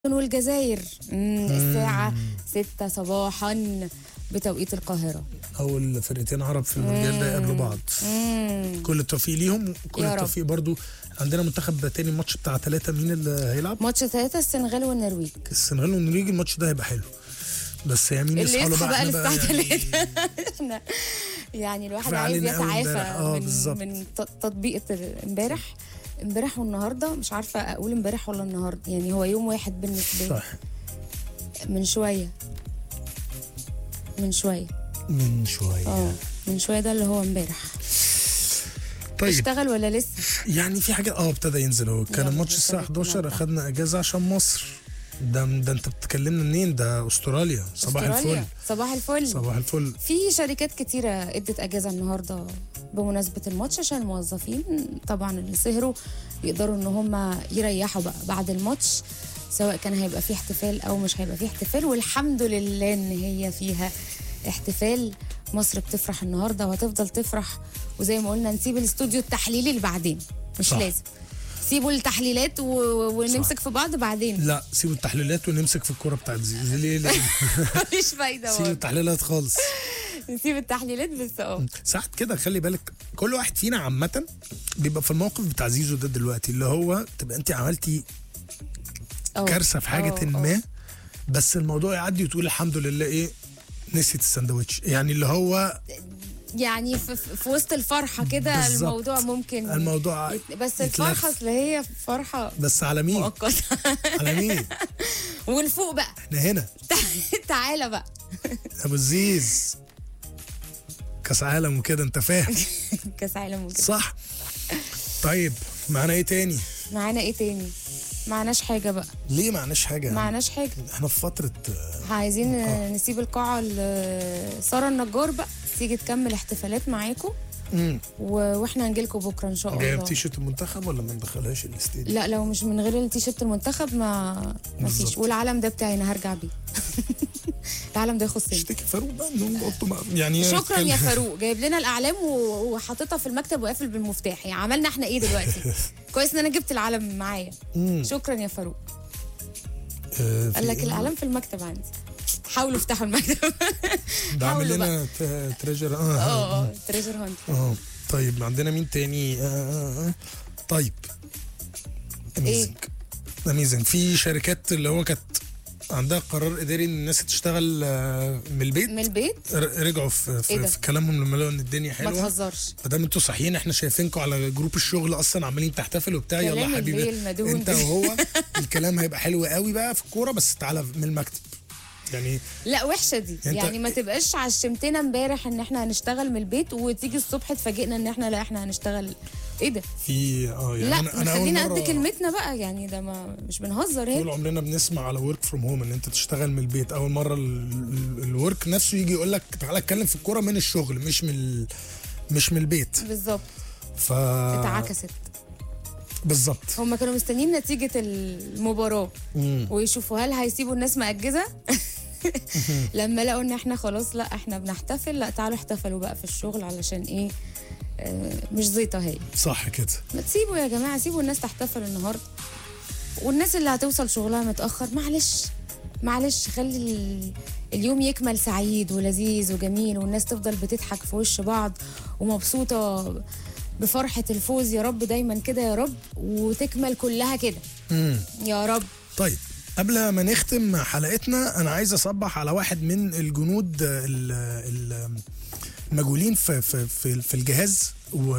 والجزائر مم، الساعة 6 صباحا بتوقيت القاهرة اول فرقتين عرب في المونديال ده يقابلوا بعض مم. كل التوفيق ليهم كل يا رب. التوفيق برضو عندنا منتخب تاني الماتش بتاع ثلاثة مين اللي هيلعب ماتش ثلاثة السنغال والنرويج السنغال والنرويج الماتش ده هيبقى حلو بس يا مين اللي يصحى له يصحى بقى إحنا للساعة يعني 3 احنا يعني الواحد كفاية عايز علينا أوي يتعافى امبارح. آه، من بالظبط. من ت- تطبيق امبارح امبارح والنهارده مش عارفه اقول امبارح ولا النهارده يعني هو يوم واحد بالنسبه لي صح من شويه من شويه من شوية اه من شويه ده اللي هو امبارح طيب اشتغل ولا لسه يعني في حاجة اه ابتدى ينزل هو كان يلا، الماتش الساعة ابتدت 11 تنوع. اخدنا اجازة عشان مصر ده ده انت بتكلمنا منين ده استراليا صباح أستراليا. الفل صباح الفل صباح الفل في شركات كتيرة ادت اجازة النهاردة بمناسبة الماتش عشان الموظفين طبعا اللي سهروا يقدروا ان هم يريحوا بقى بعد الماتش سواء كان هيبقى فيه احتفال او مش هيبقى فيه احتفال والحمد لله ان هي فيها احتفال مصر بتفرح النهارده وهتفضل تفرح وزي ما قلنا نسيب الاستوديو التحليلي اللي بعدين مش صح. لازم سيبوا التحليلات و... ونمسك في بعض بعدين لا سيبوا التحليلات ونمسك في الكورة بتاعت زيزو ليه ليه مفيش فايده سيبوا برضه. التحليلات خالص نسيب التحليلات بس اه ساعات كده خلي بالك كل واحد فينا عامة بيبقى في الموقف بتاع زيزو ده دلوقتي اللي هو تبقى انت عملتي اه. كارثة في حاجة اه، اه. ما بس الموضوع يعدي وتقول الحمد لله ايه نسيت الساندوتش يعني اللي هو يعني في, في في وسط الفرحة كده بالظبط. الموضوع ممكن الموضوع يت- بس يتلف. الفرحة اصل هي فرحة بس على مين؟ مؤقتة على مين؟ والفوق بقى احنا هنا تعالى بقى ابو الزيز كاس عالم وكده انت فاهم كاس عالم وكده صح طيب معانا ايه تاني؟ معانا ايه تاني؟ معناش حاجة بقى ليه معناش حاجة؟ يعني؟ معناش حاجة احنا في فترة آه، عايزين نسيب القاعة لسارة النجار بقى تيجي تكمل احتفالات معاكم مم. و... واحنا هنجيلكم بكرة ان شاء جايب الله تيشرت المنتخب ولا ما ندخلهاش الاستديو؟ لا لو مش من غير التيشيرت المنتخب ما ما فيش بالظبط. والعلم ده بتاعي انا هرجع بيه العلم ده يخصني اشتكي فاروق بقى انه نحطه مع- يعني شكرا يا فاروق جايب لنا الاعلام و- وحاططها في المكتب وقافل بالمفتاح يعني عملنا احنا ايه دلوقتي كويس ان انا جبت العلم معايا مم. شكرا يا فاروق آه، في قال لك إيه؟ الاعلام في المكتب عندي حاولوا افتحوا المكتب ده عامل حاولوا لنا ت- تريجر اه اه اه تريجر هانت اه طيب عندنا مين تاني آه آه آه. طيب اميزنج اميزنج في شركات اللي هو كانت عندها قرار اداري ان الناس تشتغل آه، من البيت من البيت ر- رجعوا في, إيه في, ده؟ في كلامهم لما لقوا ان الدنيا ما حلوه تهزرش ما دام انتوا صاحيين احنا شايفينكم على جروب الشغل اصلا عمالين تحتفلوا وبتاع يلا كلام يا حبيبي الليل مدهون انت ده. وهو الكلام هيبقى حلو قوي بقى في الكوره بس تعالى من المكتب يعني لا وحشه دي انت- يعني ما تبقاش عشمتنا امبارح ان احنا هنشتغل من البيت وتيجي الصبح تفاجئنا ان احنا لا احنا هنشتغل ايه ده في اه يعني لا انا انا اول خلينا قد مره كلمتنا بقى يعني ده ما مش بنهزر طول هنا عمرنا بنسمع على ورك فروم هوم ان انت تشتغل من البيت اول مره الورك نفسه يجي يقول لك تعالى اتكلم في الكوره من الشغل مش من ال- مش من البيت بالظبط ف اتعكست بالظبط هم كانوا مستنيين نتيجة المباراة مم. ويشوفوا هل هيسيبوا الناس مأجزة لما لقوا ان احنا خلاص لا احنا بنحتفل لا تعالوا احتفلوا بقى في الشغل علشان ايه آه مش زيطة هي صح كده ما تسيبوا يا جماعة سيبوا الناس تحتفل النهاردة والناس اللي هتوصل شغلها متأخر معلش معلش خلي ال- اليوم يكمل سعيد ولذيذ وجميل والناس تفضل بتضحك في وش بعض ومبسوطة بفرحة الفوز يا رب دايما كده يا رب وتكمل كلها كده مم. يا رب طيب قبل ما نختم حلقتنا انا عايز اصبح على واحد من الجنود ال- ال- المجهولين في في في, في الجهاز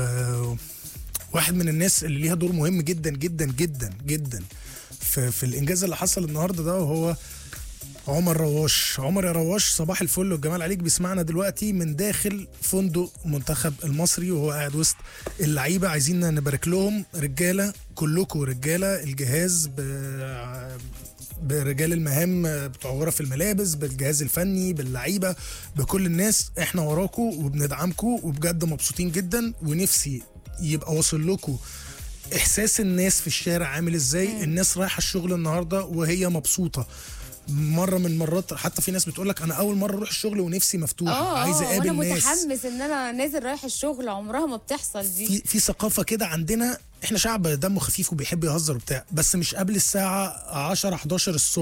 وواحد من الناس اللي ليها دور مهم جدا جدا جدا جدا في في الانجاز اللي حصل النهارده ده وهو عمر رواش عمر يا رواش صباح الفل والجمال عليك بيسمعنا دلوقتي من داخل فندق منتخب المصري وهو قاعد وسط اللعيبه عايزين نبارك لهم رجاله كلكم رجاله الجهاز ب- برجال المهام بتوع غرف الملابس بالجهاز الفني باللعيبه بكل الناس احنا وراكم وبندعمكم وبجد مبسوطين جدا ونفسي يبقى واصل لكم احساس الناس في الشارع عامل ازاي الناس رايحه الشغل النهارده وهي مبسوطه مره من مرات حتى في ناس بتقول لك انا اول مره اروح الشغل ونفسي مفتوحه اه عايز اه اقابل وانا ناس متحمس ان انا نازل رايح الشغل عمرها ما بتحصل دي في في ثقافه كده عندنا احنا شعب دمه خفيف وبيحب يهزر وبتاع بس مش قبل الساعه 10 11 الصبح